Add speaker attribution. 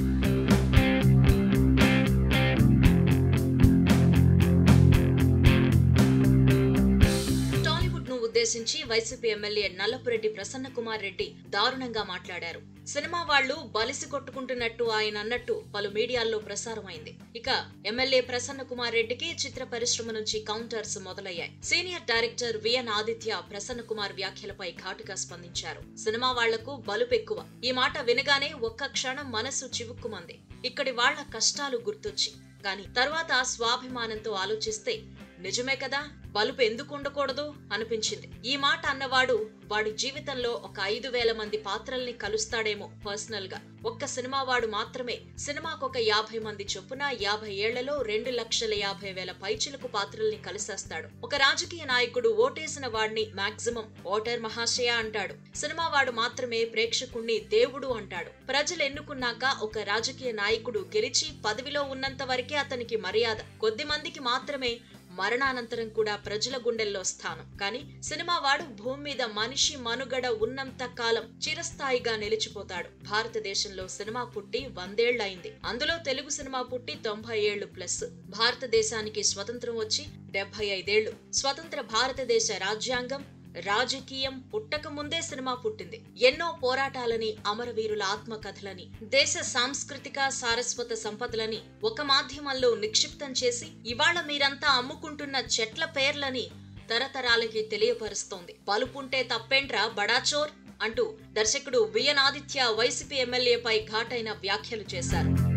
Speaker 1: టాలీవుడ్ ను ఉద్దేశించి YCP MLA Nallapureddy Prasanna Kumar Reddy దారుణంగా మాట్లాడారు సినిమా వాళ్లు బలిసి కొట్టుకుంటున్నట్టు ఆయన అన్నట్టు పలు మీడియాల్లో ప్రసారమైంది ఇక ఎమ్మెల్యే ప్రసన్న కుమార్ రెడ్డికి చిత్ర పరిశ్రమ నుంచి కౌంటర్స్ మొదలయ్యాయి senior director VN Aditya Prasanna Kumar వ్యాఖ్యలపై ఘాటుగా స్పందించారు సినిమా వాళ్లకు బలుపెక్కువ ఈ మాట వినగానే ఒక్క క్షణం మనసు చివుక్కుమంది ఇక్కడి వాళ్ల కష్టాలు గుర్తొచ్చి కానీ తర్వాత స్వాభిమానంతో ఆలోచిస్తే నిజమే కదా బలుపు ఎందుకు ఉండకూడదు అనిపించింది ఈ మాట అన్నవాడు వాడి జీవితంలో ఒక ఐదు వేల మంది పాత్రల్ని కలుస్తాడేమో పర్సనల్ గా ఒక్క సినిమా వాడు మాత్రమే సినిమాకు ఒక యాభై మంది చొప్పున యాభై ఏళ్లలో రెండు లక్షల యాభై వేల పైచిలకు పాత్రల్ని కలిసేస్తాడు ఒక రాజకీయ నాయకుడు ఓటేసిన వాడిని మాక్సిమం ఓటర్ మహాశయ అంటాడు సినిమా వాడు మాత్రమే ప్రేక్షకుణ్ణి దేవుడు అంటాడు ప్రజలు ఎన్నుకున్నాక ఒక రాజకీయ నాయకుడు గెలిచి పదవిలో ఉన్నంత వరకే అతనికి మర్యాద కొద్ది మందికి మాత్రమే మరణానంతరం కూడా ప్రజల గుండెల్లో స్థానం కానీ సినిమా వాడు భూమి మీద మనిషి మనుగడ ఉన్నంత కాలం చిరస్థాయిగా నిలిచిపోతాడు భారతదేశంలో సినిమా పుట్టి వందేళ్లయింది అందులో తెలుగు సినిమా పుట్టి తొంభై ఏళ్లు ప్లస్ భారతదేశానికి స్వతంత్రం వచ్చి డెబ్బై ఐదేళ్లు స్వతంత్ర భారతదేశ రాజ్యాంగం రాజకీయం పుట్టక ముందే సినిమా పుట్టింది ఎన్నో పోరాటాలని అమరవీరుల ఆత్మకథలని దేశ సాంస్కృతిక సారస్వత సంపదలని ఒక మాధ్యమంలో నిక్షిప్తం చేసి ఇవాళ మీరంతా అమ్ముకుంటున్న చెట్ల పేర్లని తరతరాలకి తెలియపరుస్తోంది బలుపుంటే తప్పేంట్రా బడాచోర్ అంటూ దర్శకుడు విఎన్ ఆదిత్య వైసీపీ ఎమ్మెల్యేపై ఘాటైన వ్యాఖ్యలు చేశారు